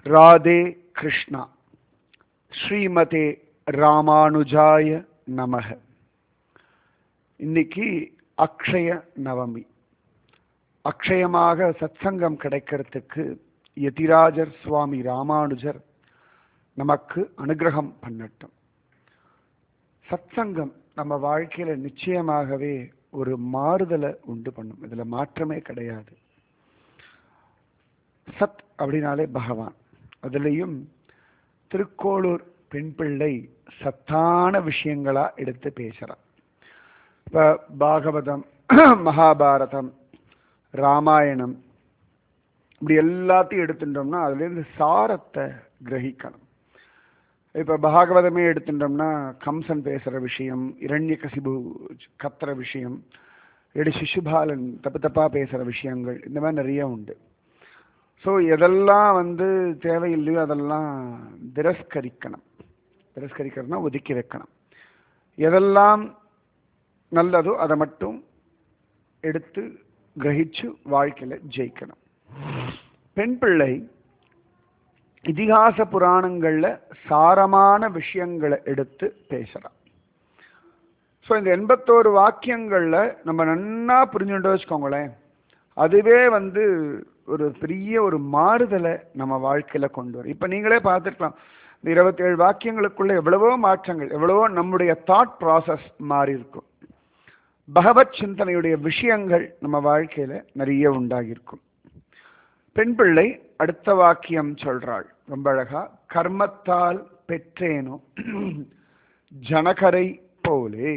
ராதே கிருஷ்ணா ஸ்ரீமதே ராமானுஜாய நமக இன்னைக்கு அக்ஷய நவமி அக்ஷயமாக சத்சங்கம் கிடைக்கிறதுக்கு யதிராஜர் சுவாமி ராமானுஜர் நமக்கு அனுகிரகம் பண்ணட்டும் சத்சங்கம் நம்ம வாழ்க்கையில நிச்சயமாகவே ஒரு மாறுதலை உண்டு பண்ணும் இதுல மாற்றமே கிடையாது சத் அப்படின்னாலே பகவான் அதுலேயும் திருக்கோளூர் பெண் பிள்ளை சத்தான விஷயங்களா எடுத்து பேசுறான் இப்ப பாகவதம் மகாபாரதம் ராமாயணம் இப்படி எல்லாத்தையும் எடுத்துட்டோம்னா அதுலேருந்து சாரத்தை கிரகிக்கணும் இப்ப பாகவதமே எடுத்துட்டோம்னா கம்சன் பேசுற விஷயம் இரண்ய கசிபு கத்துற விஷயம் எடு சிசுபாலன் தப்பு தப்பா பேசுற விஷயங்கள் இந்த மாதிரி நிறைய உண்டு ஸோ எதெல்லாம் வந்து தேவையில்லையோ அதெல்லாம் திரஸ்கரிக்கணும் திரஸ்கரிக்கிறதுனா ஒதுக்கி வைக்கணும் எதெல்லாம் நல்லதோ அதை மட்டும் எடுத்து கிரகிச்சு வாழ்க்கையில ஜெயிக்கணும் பெண் பிள்ளை இதிகாச புராணங்கள்ல சாரமான விஷயங்களை எடுத்து பேசுறான் ஸோ இந்த எண்பத்தோரு வாக்கியங்கள்ல நம்ம நன்னா புரிஞ்சுட்டு வச்சுக்கோங்களேன் அதுவே வந்து ஒரு பெரிய ஒரு மாறுதலை நம்ம வாழ்க்கையில கொண்டு வரும் இப்ப நீங்களே பார்த்துருக்கலாம் இந்த இருபத்தேழு வாக்கியங்களுக்குள்ள எவ்வளவோ மாற்றங்கள் எவ்வளவோ நம்முடைய தாட் ப்ராசஸ் மாறி இருக்கும் பகவத் சிந்தனையுடைய விஷயங்கள் நம்ம வாழ்க்கையில நிறைய உண்டாகியிருக்கும் பெண் பிள்ளை அடுத்த வாக்கியம் சொல்றாள் ரொம்ப அழகா கர்மத்தால் பெற்றேனோ ஜனகரை போலே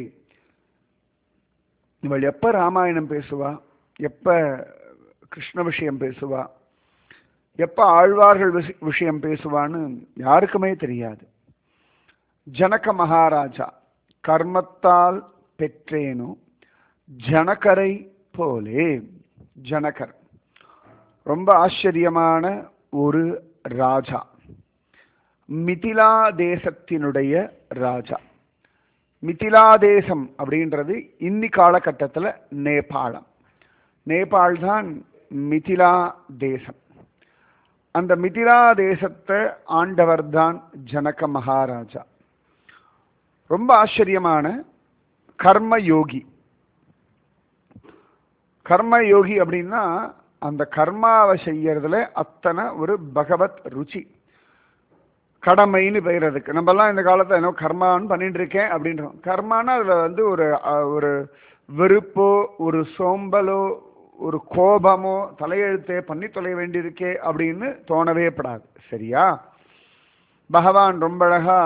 இவள் எப்ப ராமாயணம் பேசுவா எப்ப கிருஷ்ண விஷயம் பேசுவா எப்ப ஆழ்வார்கள் விஷயம் பேசுவான்னு யாருக்குமே தெரியாது ஜனக மகாராஜா கர்மத்தால் பெற்றேனோ ஜனகரை போலே ஜனகர் ரொம்ப ஆச்சரியமான ஒரு ராஜா மிதிலா தேசத்தினுடைய ராஜா மிதிலா தேசம் அப்படின்றது இன்னி காலகட்டத்தில் நேபாளம் நேபாள் தான் மிதிலா தேசம் அந்த மிதிலா தேசத்தை ஆண்டவர் தான் ஜனக மகாராஜா ரொம்ப ஆச்சரியமான கர்ம யோகி கர்ம யோகி அப்படின்னா அந்த கர்மாவை செய்யறதுல அத்தனை ஒரு பகவத் ருச்சி கடமைன்னு பெயரதுக்கு நம்மலாம் இந்த காலத்தில் என்ன கர்மான்னு பண்ணிட்டு இருக்கேன் அப்படின்றோம் கர்மானா அதில் வந்து ஒரு ஒரு வெறுப்போ ஒரு சோம்பலோ ஒரு கோபமோ தலையெழுத்தே பண்ணி தொலை வேண்டியிருக்கே அப்படின்னு தோணவே படாது சரியா பகவான் ரொம்ப அழகா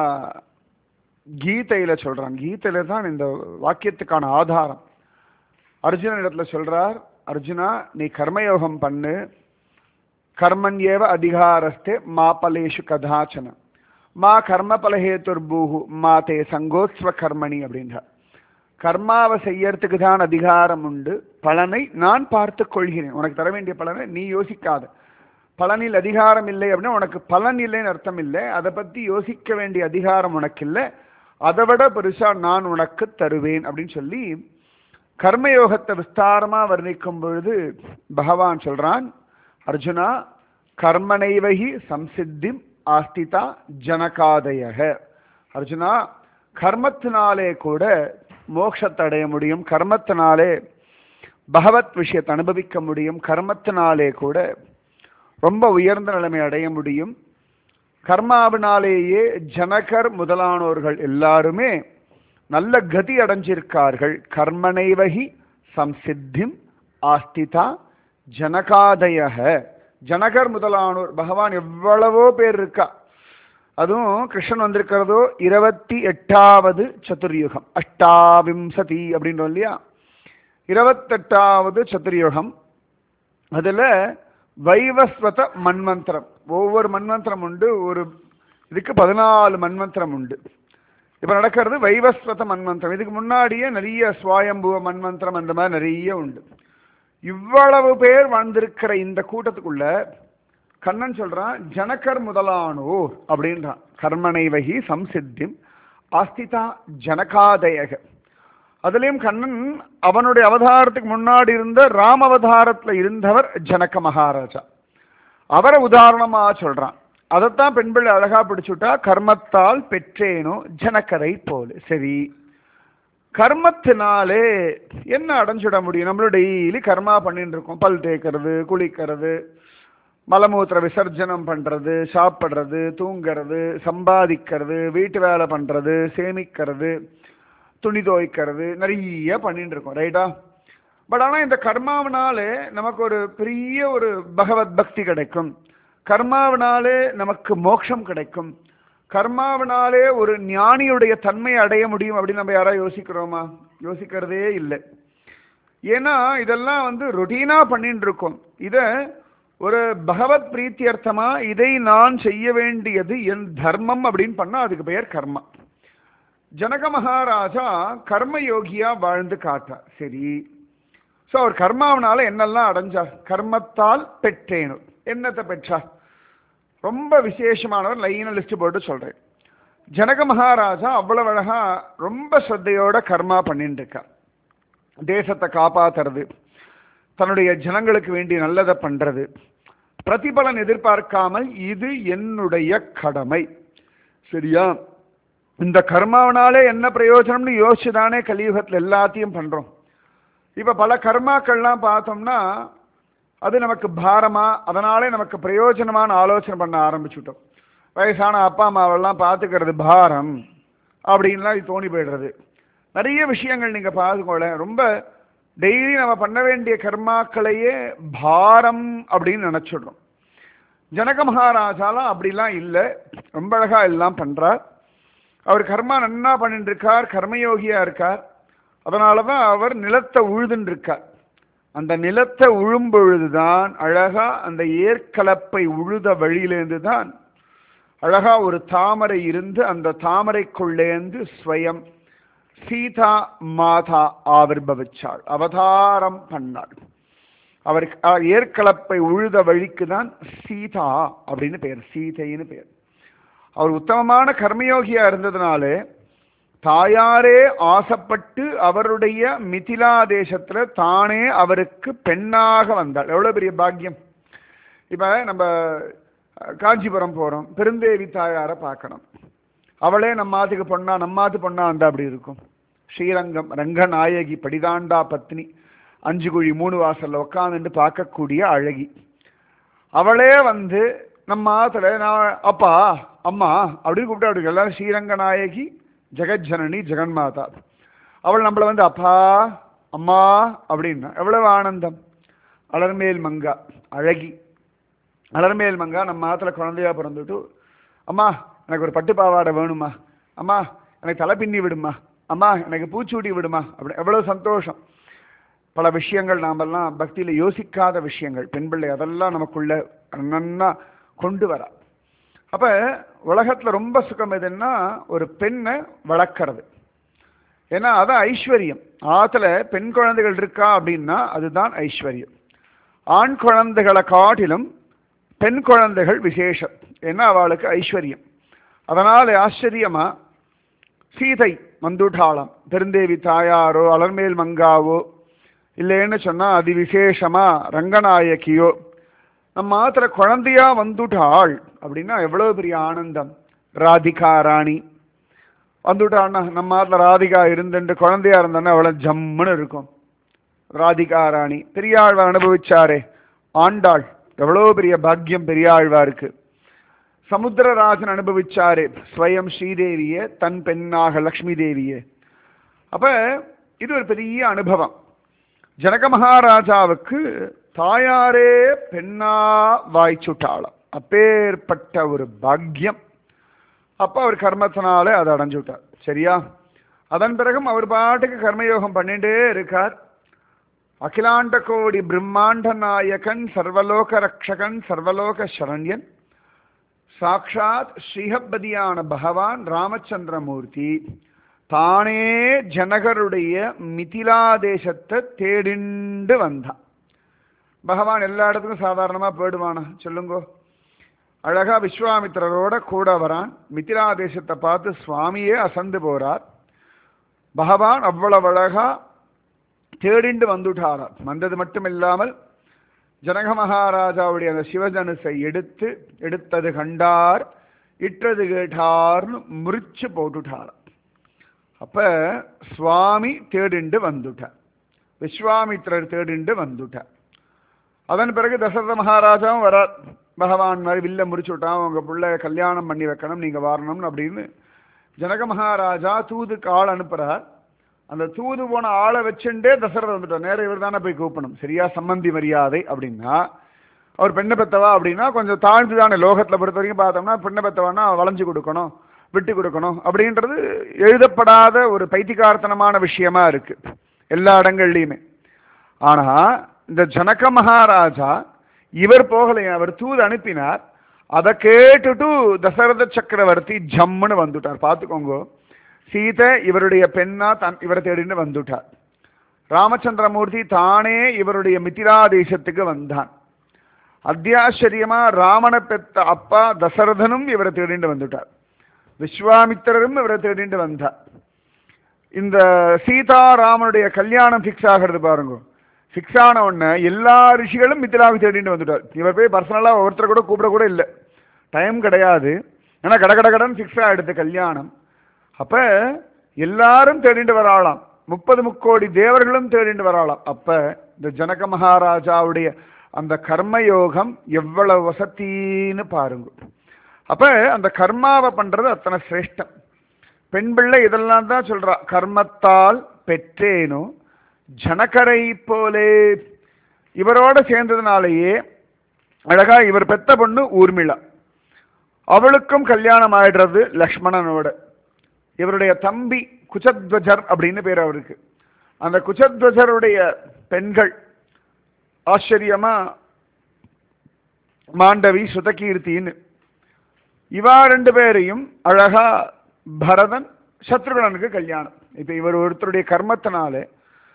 கீதையில சொல்றான் கீதையில தான் இந்த வாக்கியத்துக்கான ஆதாரம் அர்ஜுனன் இடத்துல சொல்றார் அர்ஜுனா நீ கர்மயோகம் பண்ணு கர்மன் ஏவ அதிகாரஸ்தே மா பலேஷு கதாச்சன மா கர்ம பலஹேத்துர்பூஹு மா தே சங்கோத்ஸ்வ கர்மணி அப்படின்றார் கர்மாவை செய்யறதுக்கு தான் அதிகாரம் உண்டு பலனை நான் பார்த்து கொள்கிறேன் உனக்கு தர வேண்டிய பலனை நீ யோசிக்காத பலனில் அதிகாரம் இல்லை அப்படின்னா உனக்கு பலன் இல்லைன்னு அர்த்தம் இல்லை அதை பத்தி யோசிக்க வேண்டிய அதிகாரம் உனக்கு இல்லை அதை விட பெருசா நான் உனக்கு தருவேன் அப்படின்னு சொல்லி கர்மயோகத்தை விஸ்தாரமா வர்ணிக்கும் பொழுது பகவான் சொல்றான் அர்ஜுனா கர்மனைவகி சம்சித்திம் ஆஸ்திதா ஜனகாதயக அர்ஜுனா கர்மத்தினாலே கூட மோட்சத்தை அடைய முடியும் கர்மத்தினாலே பகவத் விஷயத்தை அனுபவிக்க முடியும் கர்மத்தினாலே கூட ரொம்ப உயர்ந்த நிலைமை அடைய முடியும் கர்மாவினாலேயே ஜனகர் முதலானோர்கள் எல்லாருமே நல்ல கதி அடைஞ்சிருக்கார்கள் கர்மனைவகி சம்சித்திம் ஆஸ்திதா ஜனகாதயக ஜனகர் முதலானோர் பகவான் எவ்வளவோ பேர் இருக்கா அதுவும் கிருஷ்ணன் வந்திருக்கிறதோ இருபத்தி எட்டாவது சதுர்யுகம் அஷ்டாவிம்சதி அப்படின்றோம் இல்லையா இருபத்தெட்டாவது சதுர்யுகம் அதுல வைவஸ்வத மன்வந்திரம் ஒவ்வொரு மன்வந்திரம் உண்டு ஒரு இதுக்கு பதினாலு மன்வந்திரம் உண்டு இப்ப நடக்கிறது வைவஸ்வத மன்வந்திரம் இதுக்கு முன்னாடியே நிறைய சுவாயம்புவ மன்வந்திரம் அந்த மாதிரி நிறைய உண்டு இவ்வளவு பேர் வாழ்ந்திருக்கிற இந்த கூட்டத்துக்குள்ள கண்ணன் சொல்றான் ஜனகர் முதலானோர் அப்படின்றான் கர்மனை வகி சம்சித்திம் ஆஸ்திதா ஜனகாதயக அதுலயும் கண்ணன் அவனுடைய அவதாரத்துக்கு முன்னாடி இருந்த ராம அவதாரத்துல இருந்தவர் ஜனக மகாராஜா அவரை உதாரணமா சொல்றான் அதைத்தான் பெண் பிள்ளை அழகா பிடிச்சுட்டா கர்மத்தால் பெற்றேனோ ஜனக்கரை போல சரி கர்மத்தினாலே என்ன அடைஞ்சிட முடியும் நம்மளும் டெய்லி கர்மா பண்ணிட்டு இருக்கோம் பல் தேய்க்கிறது குளிக்கிறது மலமூத்திர விசர்ஜனம் பண்றது சாப்பிட்றது தூங்கிறது சம்பாதிக்கிறது வீட்டு வேலை பண்றது சேமிக்கிறது துணி துவைக்கிறது நிறைய பண்ணிட்டு இருக்கோம் ரைட்டா பட் ஆனால் இந்த கர்மாவினாலே நமக்கு ஒரு பெரிய ஒரு பகவத் பக்தி கிடைக்கும் கர்மாவினாலே நமக்கு மோட்சம் கிடைக்கும் கர்மாவினாலே ஒரு ஞானியுடைய தன்மை அடைய முடியும் அப்படின்னு நம்ம யாராவது யோசிக்கிறோமா யோசிக்கிறதே இல்லை ஏன்னா இதெல்லாம் வந்து ரொட்டீனா பண்ணிட்டு இருக்கோம் இதை ஒரு பகவத் பிரீத்தியர்த்தமா இதை நான் செய்ய வேண்டியது என் தர்மம் அப்படின்னு பண்ணா அதுக்கு பெயர் கர்மா ஜனக மகாராஜா கர்ம யோகியா வாழ்ந்து காட்டார் சரி ஸோ அவர் கர்மாவனால என்னெல்லாம் அடைஞ்சார் கர்மத்தால் பெற்றேனும் என்னத்தை பெற்றார் ரொம்ப விசேஷமானவர் லைன லிஸ்ட் போட்டு சொல்றேன் ஜனக மகாராஜா அவ்வளவு அழகா ரொம்ப ஸ்ரத்தையோட கர்மா பண்ணிட்டு இருக்கார் தேசத்தை காப்பாத்துறது தன்னுடைய ஜனங்களுக்கு வேண்டி நல்லதை பண்றது பிரதிபலன் எதிர்பார்க்காமல் இது என்னுடைய கடமை சரியா இந்த கர்மாவனாலே என்ன பிரயோஜனம்னு யோசிச்சு தானே கலியுகத்தில் எல்லாத்தையும் பண்றோம் இப்ப பல கர்மாக்கள்லாம் பார்த்தோம்னா அது நமக்கு பாரமா அதனாலே நமக்கு பிரயோஜனமான ஆலோசனை பண்ண ஆரம்பிச்சுட்டோம் வயசான அப்பா அம்மாவெல்லாம் பார்த்துக்கிறது பாரம் அப்படின்லாம் இது தோணி போயிடுறது நிறைய விஷயங்கள் நீங்க பார்த்துக்கோல ரொம்ப டெய்லி நம்ம பண்ண வேண்டிய கர்மாக்களையே பாரம் அப்படின்னு நினைச்சிடுறோம் ஜனக மகாராஜாலாம் அப்படிலாம் இல்லை ரொம்ப அழகா எல்லாம் பண்றார் அவர் கர்மா நன்னா பண்ணிட்டு இருக்கார் கர்மயோகியா இருக்கார் அதனால தான் அவர் நிலத்தை உழுதுன்னு இருக்கார் அந்த நிலத்தை உழும் பொழுதுதான் அழகா அந்த ஏற்கலப்பை உழுத வழியிலேருந்து தான் அழகா ஒரு தாமரை இருந்து அந்த தாமரைக்குள்ளேந்து ஸ்வயம் சீதா மாதா ஆவிர்பவிச்சாள் அவதாரம் பண்ணாள் அவர் அஹ், ஏற்கலப்பை உழுத வழிக்கு தான் சீதா அப்படின்னு பெயர் சீதைன்னு பெயர் அவர் உத்தமமான கர்மயோகியா இருந்ததுனாலே தாயாரே ஆசைப்பட்டு அவருடைய மிதிலா தேசத்துல தானே அவருக்கு பெண்ணாக வந்தாள் எவ்வளவு பெரிய பாக்கியம் இப்ப நம்ம அஹ், காஞ்சிபுரம் போறோம் பெருந்தேவி தாயாரை பார்க்கணும் அவளே நம்மாத்துக்கு பொண்ணா நம்மாத்து பொண்ணா வந்தா அப்படி இருக்கும் ஸ்ரீரங்கம் ரங்கநாயகி படிதாண்டா பத்னி அஞ்சு குழி மூணு வாசல்ல உட்காந்துட்டு பார்க்கக்கூடிய அழகி அவளே வந்து நம்ம ஆத்துல நான் அப்பா அம்மா அப்படின்னு கூப்பிட்டு அப்படி எல்லாரும் ஸ்ரீரங்க நாயகி ஜெகஜனனி ஜெகன்மாதா அவள் நம்மளை வந்து அப்பா அம்மா அப்படின்னா எவ்வளவு ஆனந்தம் அலர்மேல் மங்கா அழகி அலர்மேல் மங்கா நம்ம ஆத்துல குழந்தையா பிறந்துட்டு அம்மா எனக்கு ஒரு பட்டு பாவாடை வேணுமா அம்மா எனக்கு தலை பின்னி விடுமா அம்மா எனக்கு பூச்சூடி விடுமா அப்படி எவ்வளவு சந்தோஷம் பல விஷயங்கள் நாமெல்லாம் பக்தியில யோசிக்காத விஷயங்கள் பெண் பிள்ளை அதெல்லாம் நமக்குள்ள நன்னா கொண்டு வரா அப்ப உலகத்துல ரொம்ப சுகம் எதுன்னா ஒரு பெண்ணை வளர்க்கறது ஏன்னா அதான் ஐஸ்வர்யம் ஆத்துல பெண் குழந்தைகள் இருக்கா அப்படின்னா அதுதான் ஐஸ்வர்யம் ஆண் குழந்தைகளை காட்டிலும் பெண் குழந்தைகள் விசேஷம் ஏன்னா அவளுக்கு ஐஸ்வர்யம் அதனால ஆச்சரியமா சீதை வந்துட்டாளாம் பெருந்தேவி தாயாரோ அலர்மேல் மங்காவோ இல்லைன்னு சொன்னா அதி விசேஷமா ரங்கநாயகியோ நம்ம ஆத்துல குழந்தையா வந்துட்டாள் அப்படின்னா எவ்வளவு பெரிய ஆனந்தம் ராதிகா ராணி வந்துட்டான்னா நம்ம ஆத்துல ராதிகா இருந்துட்டு குழந்தையா இருந்தான்னா அவ்வளவு ஜம்முன்னு இருக்கும் ராதிகா ராணி பெரியாழ்வார் அனுபவிச்சாரே ஆண்டாள் எவ்வளவு பெரிய பாக்கியம் பெரியாழ்வாருக்கு சமுத்திரராஜன் அனுபவிச்சாரே ஸ்வயம் ஸ்ரீதேவிய தன் பெண்ணாக லக்ஷ்மி தேவியே அப்ப இது ஒரு பெரிய அனுபவம் ஜனக மகாராஜாவுக்கு தாயாரே பெண்ணா வாய்ச்சுட்டாளாம் அப்பேற்பட்ட ஒரு பாக்கியம் அப்ப அவர் கர்மத்தினால அதை அடைஞ்சு விட்டார் சரியா அதன் பிறகும் அவர் பாட்டுக்கு கர்மயோகம் பண்ணிட்டே இருக்கார் அகிலாண்ட கோடி பிரம்மாண்ட நாயகன் சர்வலோக ரக்ஷகன் சர்வலோக சரண்யன் சாக்ஷாத் ஸ்ரீஹப்பதியான பகவான் ராமச்சந்திரமூர்த்தி தானே ஜனகருடைய மிதிலா தேசத்தை தேடிண்டு வந்தான் பகவான் எல்லா இடத்துக்கும் சாதாரணமா போயிடுவானா சொல்லுங்கோ அழகா விஸ்வாமித்திரரோட கூட வரான் மிதிலா தேசத்தை பார்த்து சுவாமியே அசந்து போறார் பகவான் அவ்வளவு அழகா தேடிண்டு வந்துட்டாரார் வந்தது மட்டும் இல்லாமல் ஜனக மகாராஜாவுடைய அந்த சிவதனுசை எடுத்து எடுத்தது கண்டார் இட்டது கேட்டார்னு முறிச்சு போட்டுட்டார் அப்ப சுவாமி தேடிண்டு வந்துட்டார் விஸ்வாமித்திரர் தேடிண்டு வந்துட்டார் அதன் பிறகு தசரத மகாராஜாவும் வரார் பகவான் மாதிரி வில்ல முறிச்சு விட்டான் உங்க பிள்ளை கல்யாணம் பண்ணி வைக்கணும் நீங்க வரணும் அப்படின்னு ஜனக மகாராஜா தூதுக்கு ஆள் அனுப்புறார் அந்த தூது போன ஆளை வச்சுட்டே தசரதர் வந்துட்டார் நேரம் இவர் தானே போய் கூப்பிடணும் சரியா சம்மந்தி மரியாதை அப்படின்னா அவர் பெண்ணை பெத்தவா அப்படின்னா கொஞ்சம் தாழ்ந்து தானே லோகத்தில் பொறுத்த வரைக்கும் பார்த்தோம்னா பெண்ணை பெத்தவான்னா வளைஞ்சு கொடுக்கணும் விட்டு கொடுக்கணும் அப்படின்றது எழுதப்படாத ஒரு பைத்திகார்த்தனமான விஷயமா இருக்கு எல்லா இடங்கள்லையுமே ஆனா இந்த ஜனக மகாராஜா இவர் போகலையா அவர் தூது அனுப்பினார் அதை கேட்டுட்டு தசரத சக்கரவர்த்தி ஜம்முன்னு வந்துட்டார் பார்த்துக்கோங்க சீதை இவருடைய பெண்ணா தன் இவரை தேடின்னு வந்துட்டார் ராமச்சந்திரமூர்த்தி தானே இவருடைய மிதிரா தேசத்துக்கு வந்தான் அத்தியாச்சரியமா ராமனை பெத்த அப்பா தசரதனும் இவரை தேடிண்டு வந்துட்டார் விஸ்வாமித்திரரும் இவரை தேடிண்டு வந்தார் இந்த சீதாராமனுடைய கல்யாணம் ஃபிக்ஸ் ஆகிறது பாருங்க ஃபிக்ஸ் ஆன உடனே எல்லா ரிஷிகளும் மித்திராவுக்கு தேடிட்டு வந்துட்டார் இவர் போய் பர்சனலாக ஒருத்தர் கூட கூப்பிட கூட இல்லை டைம் கிடையாது ஏன்னா கட கட கடன் ஃபிக்ஸ் ஆகிடுது கல்யாணம் அப்ப எல்லாரும் தேடிட்டு வராளாம் முப்பது முக்கோடி தேவர்களும் தேடிட்டு வராளாம் அப்ப இந்த ஜனக மகாராஜாவுடைய அந்த கர்மயோகம் எவ்வளவு வசத்தின்னு பாருங்க அப்ப அந்த கர்மாவை பண்றது அத்தனை சிரேஷ்டம் பெண் பிள்ளை இதெல்லாம் தான் சொல்றா கர்மத்தால் பெற்றேனோ ஜனகரை போலே இவரோட சேர்ந்ததுனாலேயே அழகா இவர் பெத்த பொண்ணு ஊர்மிளா அவளுக்கும் கல்யாணம் ஆயிடுறது லக்ஷ்மணனோட இவருடைய தம்பி குச்சத்வஜர் அப்படின்னு பேர் அவருக்கு அந்த குச்சத்வஜருடைய பெண்கள் ஆச்சரியமா மாண்டவி சுதகீர்த்தின்னு இவா ரெண்டு பேரையும் அழகா பரதன் சத்ருகனனுக்கு கல்யாணம் இப்ப இவர் ஒருத்தருடைய கர்மத்தினாலே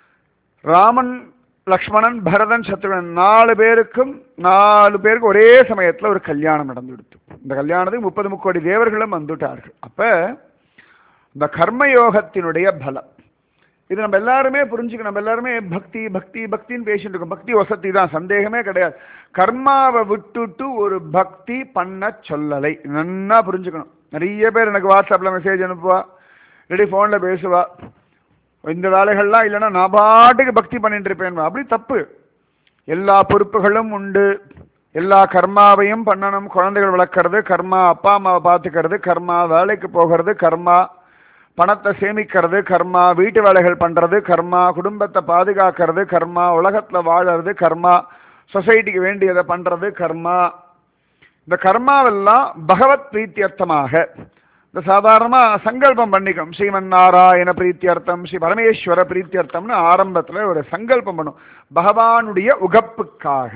ராமன் லக்ஷ்மணன் பரதன் சத்ருகன் நாலு பேருக்கும் நாலு பேருக்கு ஒரே சமயத்துல ஒரு கல்யாணம் நடந்துடுத்து இந்த கல்யாணத்துக்கு முப்பது முக்கோடி தேவர்களும் வந்துட்டார்கள் அப்ப இந்த கர்மயோகத்தினுடைய பலம் இது நம்ம எல்லாருமே புரிஞ்சுக்கணும் நம்ம எல்லாருமே பக்தி பக்தி பக்தின்னு பேசிட்டு இருக்கோம் பக்தி வசதி தான் சந்தேகமே கிடையாது கர்மாவை விட்டுட்டு ஒரு பக்தி பண்ண சொல்லலை நன்னா புரிஞ்சுக்கணும் நிறைய பேர் எனக்கு வாட்ஸ்அப்ல மெசேஜ் அனுப்புவா இல்லாட்டி ஃபோனில் பேசுவா இந்த வேலைகள்லாம் இல்லைன்னா நான் பாட்டுக்கு பக்தி பண்ணிட்டு இருப்பேன் அப்படி தப்பு எல்லா பொறுப்புகளும் உண்டு எல்லா கர்மாவையும் பண்ணணும் குழந்தைகள் வளர்க்கறது கர்மா அப்பா அம்மாவை பார்த்துக்கிறது கர்மா வேலைக்கு போகிறது கர்மா பணத்தை சேமிக்கிறது கர்மா வீட்டு வேலைகள் பண்றது கர்மா குடும்பத்தை பாதுகாக்கிறது கர்மா உலகத்துல வாழறது கர்மா சொசைட்டிக்கு வேண்டியதை பண்றது கர்மா இந்த கர்மாவெல்லாம் பகவத் பிரீத்தியர்த்தமாக இந்த சாதாரணமா சங்கல்பம் பண்ணிக்கணும் ஸ்ரீமன் நாராயண பிரீத்தியர்த்தம் ஸ்ரீ பரமேஸ்வர பிரீத்தியர்த்தம்னு ஆரம்பத்துல ஒரு சங்கல்பம் பண்ணும் பகவானுடைய உகப்புக்காக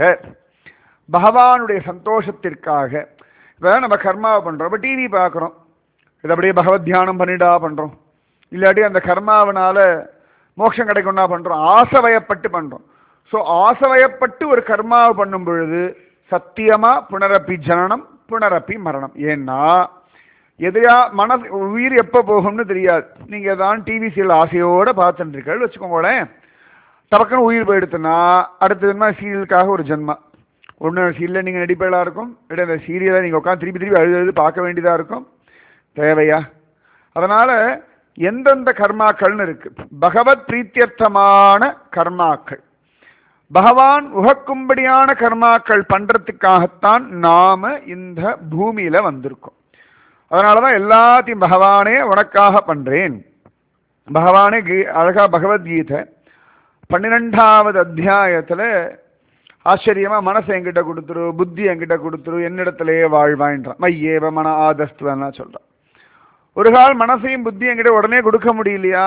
பகவானுடைய சந்தோஷத்திற்காக இப்போ நம்ம கர்மாவை பண்றோம் இப்போ டிவி பார்க்குறோம் இது அப்படியே பகவத் தியானம் பண்ணிடா பண்றோம் இல்லாட்டி அந்த கர்மாவனால மோட்சம் கிடைக்கும்னா பண்றோம் ஆசவயப்பட்டு பண்றோம் ஸோ ஆசவயப்பட்டு ஒரு கர்மாவை பண்ணும் பொழுது சத்தியமா புனரப்பி ஜனனம் புனரப்பி மரணம் ஏன்னா எதையா மன உயிர் எப்போ போகும்னு தெரியாது நீங்க ஏதாவது டிவி சீரியல் ஆசையோட பார்த்துட்டு இருக்கீர்கள் வச்சுக்கோங்களேன் டபக்குன்னு உயிர் போயிடுத்துன்னா அடுத்த ஜென்மா சீரியலுக்காக ஒரு ஜென்மா ஒன்று சீரியலில் நீங்கள் நடிப்பதாக இருக்கும் இல்லாட்டி அந்த சீரியலை நீங்கள் உட்காந்து திருப்பி திருப்பி அழுது அழுது பார்க்க வேண்டியதாக இருக்கும் தேவையா அதனால எந்தெந்த கர்மாக்கள்னு இருக்கு பகவத் பிரீத்தியர்த்தமான கர்மாக்கள் பகவான் உகக்கும்படியான கர்மாக்கள் பண்றதுக்காகத்தான் நாம இந்த பூமியில வந்திருக்கோம் அதனாலதான் எல்லாத்தையும் பகவானே உனக்காக பண்றேன் பகவானே கீ அழகா பகவத்கீதை பன்னிரெண்டாவது அத்தியாயத்துல ஆச்சரியமா மனசை என்கிட்ட கொடுத்துரு புத்தி என்கிட்ட கொடுத்துரு என்னிடத்திலேயே வாழ்வான்றான் மையேவ மன ஆதஸ்துவன்னா சொல்றான் ஒரு கால் மனசையும் புத்தியும் என்கிட்ட உடனே கொடுக்க முடியலையா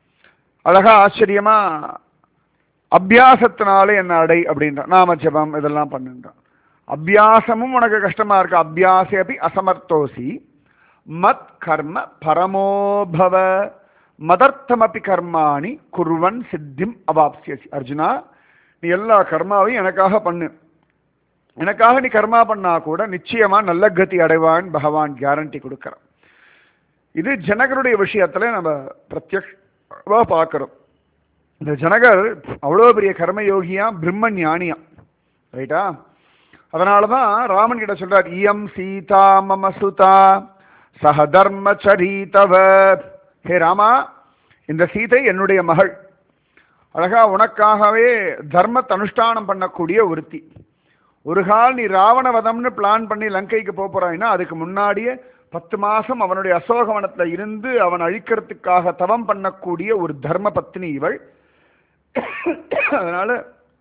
அழகா ஆச்சரியமா அபியாசத்தினாலே என்ன அடை அப்படின்றான் நாம ஜபம் இதெல்லாம் பண்ணுன்றான் அபியாசமும் உனக்கு கஷ்டமா இருக்கு அபியாசே அப்படி அசமர்த்தோசி மத் கர்ம பரமோபவ மதர்த்தமபி கர்மாணி குர்வன் சித்திம் அவாப்சியசி அர்ஜுனா நீ எல்லா கர்மாவையும் எனக்காக பண்ணு எனக்காக நீ கர்மா பண்ணா கூட நிச்சயமா நல்ல கதி அடைவான் பகவான் கேரண்டி கொடுக்கறான் இது ஜனகருடைய விஷயத்துல நம்ம பிரத்யக்ஷமா பார்க்கிறோம் இந்த ஜனகர் அவ்வளோ பெரிய கர்மயோகியா பிரம்ம ஞானியா ரைட்டா அதனால தான் ராமன் கிட்ட சொல்றார் இயம் சீதா மம சுதா சக தர்மச்சரீதவ ஹே ராமா இந்த சீதை என்னுடைய மகள் அழகா உனக்காகவே தர்மத்தை அனுஷ்டானம் பண்ணக்கூடிய ஒருத்தி ஒரு கால் நீ ராவணவதம்னு பிளான் பண்ணி லங்கைக்கு போப் போறாய்னா அதுக்கு முன்னாடியே பத்து மாசம் அவனுடைய அசோகவனத்துல இருந்து அவன் அழிக்கிறதுக்காக தவம் பண்ணக்கூடிய ஒரு தர்ம பத்னி இவள் அதனால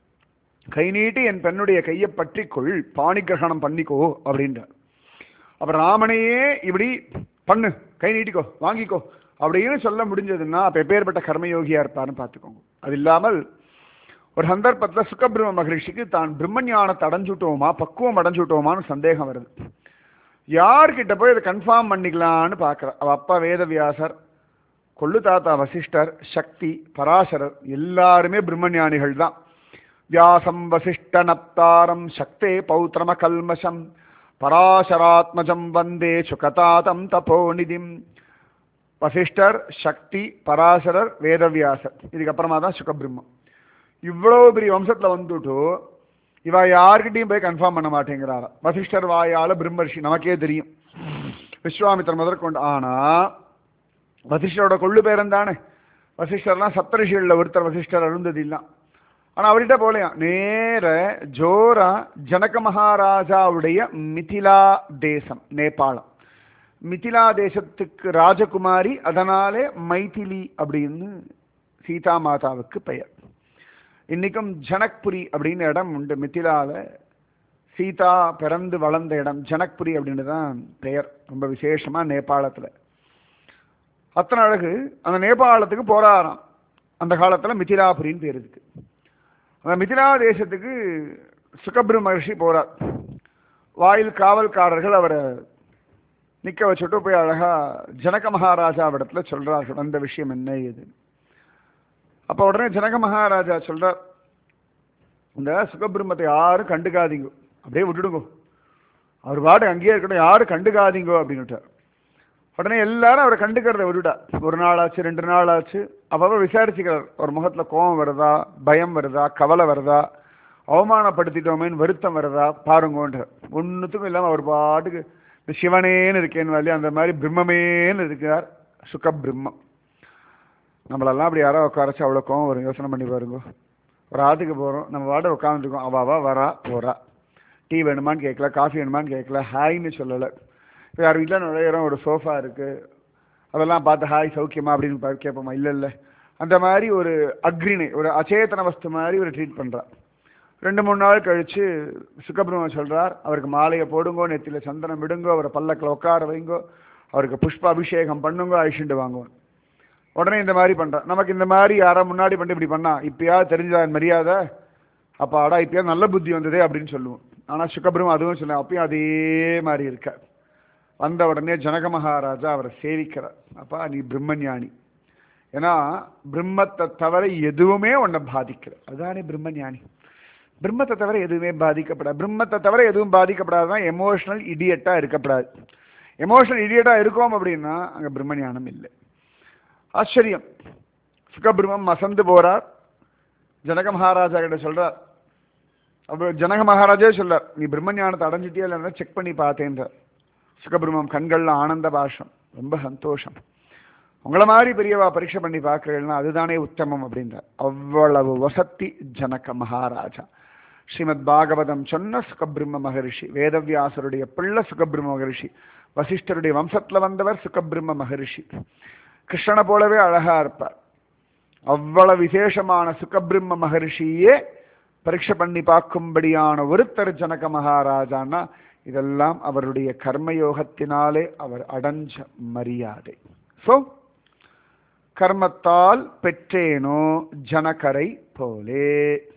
கை நீட்டி என் பெண்ணுடைய கையை பற்றி கொள் பாணி கிரகணம் பண்ணிக்கோ அப்படின்றார் அப்புறம் ராமனையே இப்படி பண்ணு கை நீட்டிக்கோ வாங்கிக்கோ அப்படின்னு சொல்ல முடிஞ்சதுன்னா அப்ப எப்பேற்பட்ட கர்மயோகியா இருப்பாருன்னு பார்த்துக்கோங்க அது இல்லாமல் ஒரு சந்தர்ப்பத்தில் சுக்கபிரம்ம மகரிஷிக்கு தான் பிரம்மஞானத்தை அடைஞ்சுட்டோமா பக்குவம் அடைஞ்சுட்டோமான்னு சந்தேகம் வருது யார்கிட்ட போய் இதை கன்ஃபார்ம் பண்ணிக்கலான்னு பார்க்குற அவ அப்பா வேதவியாசர் கொள்ளு தாத்தா வசிஷ்டர் சக்தி பராசரர் எல்லாருமே பிரம்மஞானிகள் தான் வியாசம் வசிஷ்ட நப்தாரம் சக்தே பௌத்திரம கல்மஷம் பராசராத்மஜம் வந்தே சுகதாதம் தபோநிதிம் வசிஷ்டர் சக்தி பராசரர் வேதவியாசர் இதுக்கப்புறமா தான் சுகபிரம்மம் இவ்வளோ பெரிய வம்சத்தில் வந்துட்டு இவ யார்கிட்டையும் போய் கன்ஃபார்ம் பண்ண மாட்டேங்கிறாரா வசிஷ்டர் வாயால பிரம்மர்ஷி நமக்கே தெரியும் விஸ்வாமித்திரர் முதற்கொண்டு ஆனா வசிஷ்டரோட கொள்ளு பேரன் தானே வசிஷ்டர்லாம் சப்தரிஷிகளில் ஒருத்தர் வசிஷ்டர் அருந்ததில்லாம் ஆனா அவர்கிட்ட போலையாம் நேர ஜோரா ஜனக மகாராஜாவுடைய மிதிலா தேசம் நேபாளம் மிதிலா தேசத்துக்கு ராஜகுமாரி அதனாலே மைதிலி அப்படின்னு சீதா மாதாவுக்கு பெயர் இன்னைக்கும் ஜனக்புரி அப்படின்னு இடம் உண்டு மிதிலால சீதா பிறந்து வளர்ந்த இடம் ஜனக்புரி அப்படின்னு தான் பெயர் ரொம்ப விசேஷமா நேபாளத்துல அத்தனை அழகு அந்த நேபாளத்துக்கு போறாராம் அந்த காலத்துல மிதிலாபுரின்னு பேர் இருக்கு அந்த மிதிலா தேசத்துக்கு சுகபிர மகர்ஷி போறார் வாயில் காவல்காரர்கள் அவரை நிக்க வச்சுட்டு போய் அழகா ஜனக மகாராஜாவிடத்துல சொல்றார்கள் அந்த விஷயம் என்ன ஏது அப்ப உடனே ஜனக மகாராஜா சொல்றார் இந்த சுகபிரம்மத்தை யாரும் கண்டுக்காதீங்க அப்படியே விட்டுடுங்க அவர் பாடு அங்கேயே இருக்கட்டும் யாரும் கண்டுக்காதீங்க அப்படின்னுட்டார் உடனே எல்லாரும் அவரை கண்டுக்கிறத விட்டுட்டா ஒரு நாள் ஆச்சு ரெண்டு நாள் ஆச்சு அப்பப்ப விசாரிச்சுக்கிறார் ஒரு முகத்துல கோபம் வருதா பயம் வருதா கவலை வருதா அவமானப்படுத்திட்டோமேன்னு வருத்தம் வருதா பாருங்கன்ற ஒன்றுத்துக்கும் இல்லாமல் அவர் பாட்டுக்கு இந்த சிவனேன்னு இருக்கேன்னு வரலையே அந்த மாதிரி பிரம்மமேன்னு இருக்கிறார் சுக பிரம்மம் நம்மளெல்லாம் அப்படி யாரோ உட்காரச்சு அவ்வளோ கோவம் வரும் யோசனை பண்ணி பாருங்க ஒரு ஆத்துக்கு போகிறோம் நம்ம வாட உட்காந்துருக்கோம் அவ அவ வரா போறா டீ வேணுமான்னு கேட்கல காஃபி வேணுமான்னு கேட்கல ஹாய்னு சொல்லலை இப்போ யார் வீட்டில் நுழையிறோம் ஒரு சோஃபா இருக்குது அதெல்லாம் பார்த்து ஹாய் சௌக்கியமா அப்படின்னு பா- கேட்போமா இல்லை இல்லை அந்த மாதிரி ஒரு அக்ரிணை ஒரு அச்சேதன வஸ்து மாதிரி ஒரு ட்ரீட் பண்ணுறா ரெண்டு மூணு நாள் கழிச்சு சுக்கபிரம சொல்றார் அவருக்கு மாலையை போடுங்கோ நெத்தியில சந்தனம் விடுங்கோ அவரை பல்லக்கில் உட்கார வைங்கோ அவருக்கு புஷ்ப அபிஷேகம் பண்ணுங்கோ அழிச்சுட்டு வாங்குவோம் உடனே இந்த மாதிரி பண்றான் நமக்கு இந்த மாதிரி யாரா முன்னாடி பண்ணி இப்படி பண்ணா இப்பயாவது தெரிஞ்சதா என் மரியாதை அப்ப அடா இப்பயாவது நல்ல புத்தி வந்ததே அப்படின்னு சொல்லுவோம் ஆனா சுக்கபிரமம் அதுவும் சொல்ல அப்பயும் அதே மாதிரி இருக்க வந்த உடனே ஜனக மகாராஜா அவரை சேவிக்கிறார் அப்பா நீ பிரம்மஞானி ஏன்னா பிரம்மத்தை தவிர எதுவுமே உன்னை பாதிக்கல அதுதானே பிரம்மஞானி பிரம்மத்தை தவிர எதுவுமே பாதிக்கப்படாது பிரம்மத்தை தவிர எதுவும் பாதிக்கப்படாதுதான் எமோஷனல் இடியட்டா இருக்கப்படாது எமோஷனல் இடியட்டா இருக்கோம் அப்படின்னா அங்க பிரம்மஞானம் இல்லை ஆச்சரியம் சுகபிரம்மம் மசந்து போறார் ஜனக மகாராஜா கிட்ட சொல்றார் அப்ப ஜனக மகாராஜே சொல்றார் நீ பிரம்மஞானத்தை அடைஞ்சிட்டியா இல்லைன்னா செக் பண்ணி பார்த்தேன்றார் சுகபிரம்மம் கண்கள்ல ஆனந்த பாஷம் ரொம்ப சந்தோஷம் உங்கள மாதிரி பெரியவா பரீட்சை பண்ணி பார்க்கறீங்கன்னா அதுதானே உத்தமம் அப்படின்றார் அவ்வளவு வசத்தி ஜனக மகாராஜா ஸ்ரீமத் பாகவதம் சொன்ன சுகபிரம்ம மகரிஷி வேதவியாசருடைய பிள்ளை சுகபிரம்ம மகரிஷி வசிஷ்டருடைய வம்சத்துல வந்தவர் சுகபிரம்ம மகரிஷி கிருஷ்ணனை போலவே அழகா இருப்பார் அவ்வளவு விசேஷமான சுகபிரம்ம மகரிஷியே பரீட்சை பண்ணி பார்க்கும்படியான ஒருத்தர் ஜனக மகாராஜான்னா இதெல்லாம் அவருடைய கர்மயோகத்தினாலே அவர் அடைஞ்ச மரியாதை ஸோ கர்மத்தால் பெற்றேனோ ஜனகரை போலே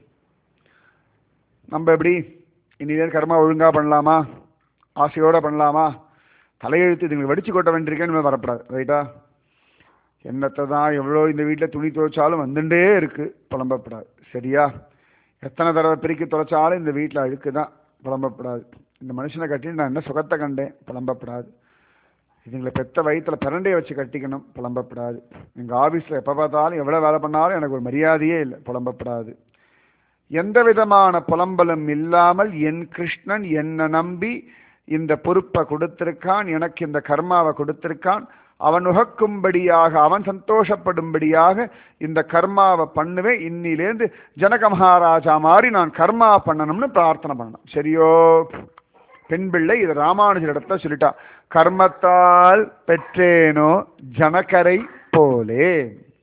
நம்ம எப்படி இனிதான் கர்மா ஒழுங்கா பண்ணலாமா ஆசையோட பண்ணலாமா தலையெழுத்து இதுங்களுக்கு வடிச்சு கொட்ட வேண்டியிருக்கேன்னு வரப்படாது ரைட்டா என்னத்தை தான் எவ்வளோ இந்த வீட்டில் துணி துவைச்சாலும் வந்துட்டே இருக்கு புலம்பப்படாது சரியா எத்தனை தடவை பிரிக்கி துவைச்சாலும் இந்த வீட்டில் அழுக்கு தான் புலம்பப்படாது இந்த மனுஷனை கட்டிட்டு நான் என்ன சுகத்தை கண்டேன் புலம்பப்படாது இதுங்களை பெத்த வயிற்றுல பிரண்டையை வச்சு கட்டிக்கணும் புலம்பப்படாது எங்கள் ஆஃபீஸில் எப்போ பார்த்தாலும் எவ்வளோ வேலை பண்ணாலும் எனக்கு ஒரு மரியாதையே இல்லை புலம்பப்படாது எந்த விதமான புலம்பலும் இல்லாமல் என் கிருஷ்ணன் என்னை நம்பி இந்த பொறுப்பை கொடுத்திருக்கான் எனக்கு இந்த கர்மாவை கொடுத்திருக்கான் அவன் உகக்கும்படியாக அவன் சந்தோஷப்படும்படியாக இந்த கர்மாவை பண்ணுவேன் இன்னிலேருந்து ஜனக மகாராஜா மாதிரி நான் கர்மா பண்ணணும்னு பிரார்த்தனை பண்ணணும் சரியோ பெண் பிள்ளை இது ராமானுஜர் இடத்துல சொல்லிட்டா கர்மத்தால் பெற்றேனோ ஜனகரை போலே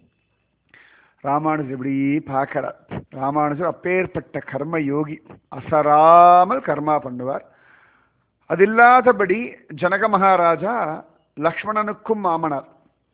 ராமானுஜர் இப்படி பார்க்கிறார் ராமானுஜர் அப்பேற்பட்ட கர்ம யோகி அசராமல் கர்மா பண்ணுவார் அது இல்லாதபடி ஜனக மகாராஜா லக்ஷ்மணனுக்கும் மாமனார்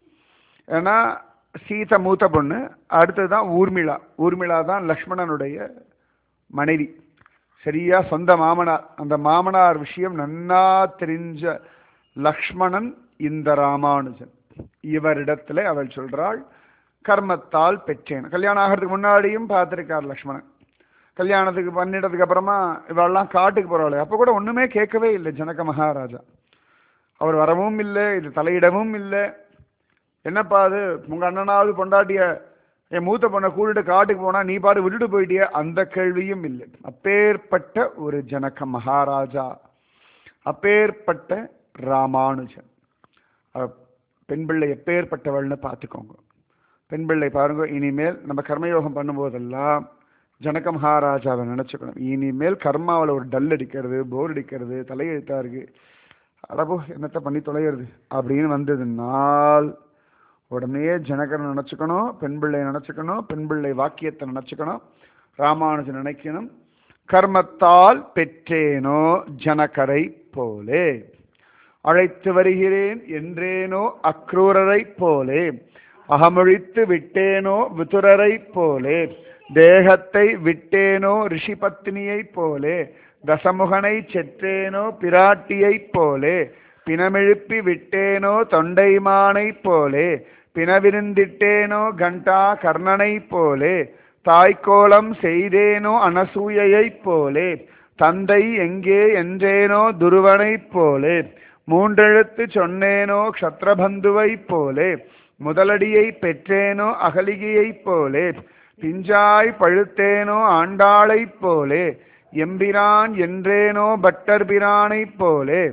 ஏன்னா சீத மூத்த பொண்ணு அடுத்ததுதான் ஊர்மிளா ஊர்மிளா தான் லக்ஷ்மணனுடைய மனைவி சரியா சொந்த மாமனார் அந்த மாமனார் விஷயம் நன்னா தெரிஞ்ச லக்ஷ்மணன் இந்த ராமானுஜன் இவரிடத்துல அவள் சொல்றாள் கர்மத்தால் பெற்றேன் கல்யாணம் ஆகிறதுக்கு முன்னாடியும் பார்த்திருக்கார் லக்ஷ்மணன் கல்யாணத்துக்கு பண்ணிட்டதுக்கு அப்புறமா இவெல்லாம் காட்டுக்கு போறாள் அப்போ கூட ஒண்ணுமே கேட்கவே இல்லை ஜனக மகாராஜா அவர் வரவும் இல்லை இது தலையிடவும் இல்லை என்னப்பா அது உங்க அண்ணனாவது பொண்டாட்டிய என் மூத்த பொண்ணை கூட்டிட்டு காட்டுக்கு போனா நீ பாரு விட்டுட்டு போயிட்டிய அந்த கேள்வியும் இல்லை அப்பேற்பட்ட ஒரு ஜனக மகாராஜா அப்பேற்பட்ட ராமானுஜன் அவ பெண் பிள்ளை எப்பேற்பட்டவள்னு பார்த்துக்கோங்க பெண் பிள்ளை பாருங்க இனிமேல் நம்ம கர்மயோகம் பண்ணும்போதெல்லாம் ஜனக மகாராஜாவை நினச்சிக்கணும் இனிமேல் கர்மாவில் ஒரு டல் அடிக்கிறது போர் அடிக்கிறது தலையெழுத்தா இருக்கு அடபோ என்னத்தை பண்ணி தொலைகிறது அப்படின்னு வந்ததுனால் உடனே ஜனகரை நினச்சிக்கணும் பெண் பிள்ளை நினச்சிக்கணும் பெண் பிள்ளை வாக்கியத்தை நினச்சிக்கணும் ராமானுஜன் நினைக்கணும் கர்மத்தால் பெற்றேனோ ஜனகரை போலே அழைத்து வருகிறேன் என்றேனோ அக்ரூரரை போலே அகமொழித்து விட்டேனோ விதுரரை போலே தேகத்தை விட்டேனோ ரிஷி பத்னியைப் போலே தசமுகனை செற்றேனோ பிராட்டியைப் போலே பிணமெழுப்பி விட்டேனோ தொண்டைமானைப் போலே பிணவிருந்திட்டேனோ கண்டா கர்ணனைப் போலே தாய்க்கோலம் செய்தேனோ அனசூயைப் போலே தந்தை எங்கே என்றேனோ துருவனைப் போலே மூன்றெழுத்து சொன்னேனோ க்ஷத்ரபந்துவைப் போலே முதலடியை பெற்றேனோ அகலிகையைப் போலே பிஞ்சாய் பழுத்தேனோ ஆண்டாளைப் போலே எம்பிரான் என்றேனோ பட்டர் பிரானைப் போலே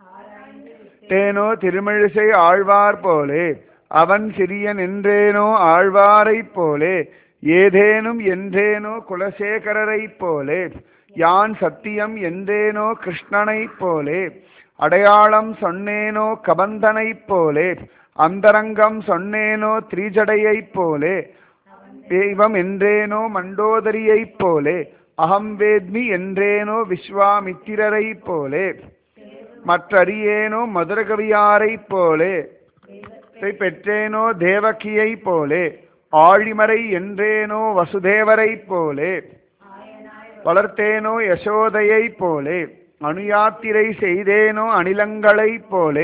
தேனோ திருமிழிசை ஆழ்வார் போலே அவன் சிறியன் என்றேனோ ஆழ்வாரைப் போலே ஏதேனும் என்றேனோ குலசேகரரைப் போலே யான் சத்தியம் என்றேனோ கிருஷ்ணனைப் போலே அடையாளம் சொன்னேனோ கபந்தனைப் போலே அந்தரங்கம் சொன்னேனோ திரிஜடையைப் போலே தெய்வம் என்றேனோ மண்டோதரியைப் போலே அகம் வேத்மி என்றேனோ விஸ்வாமித்திரரைப் போலே மற்றறியேனோ மதுரகவியாரைப் போலே பெற்றேனோ தேவகியைப் போலே ஆழிமறை என்றேனோ வசுதேவரைப் போலே வளர்த்தேனோ யசோதையைப் போலே அணுயாத்திரை செய்தேனோ அணிலங்களைப் போலே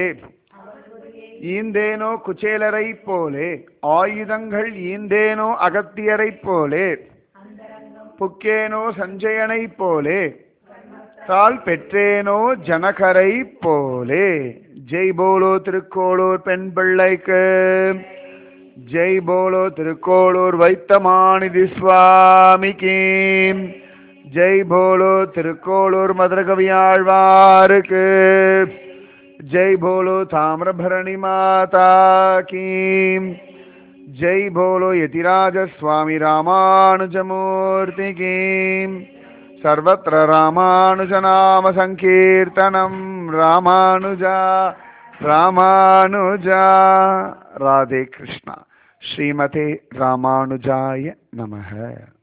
ஈந்தேனோ குச்சேலரைப் போலே ஆயுதங்கள் ஈந்தேனோ அகத்தியரைப் போலே புக்கேனோ சஞ்சயனைப் போலே தால் பெற்றேனோ ஜனகரை போலே ஜெய் போலோ திருக்கோளூர் பெண் பிள்ளைக்கு ஜெய் போலோ திருக்கோளூர் வைத்தமானிதி சுவாமிக்கு ஜெய் போலோ திருக்கோளூர் மதுரகவியாழ்வாருக்கு ஜெய் போலோ தாமிரபரணி மாதா கீம் ஜெய் போலோ யதிராஜ சுவாமி ராமானுஜமூர்த்தி கீம் सर्वत्र रामानुजनामसङ्कीर्तनं रामानुजा रामानुजा राधे कृष्ण श्रीमते रामानुजाय नमः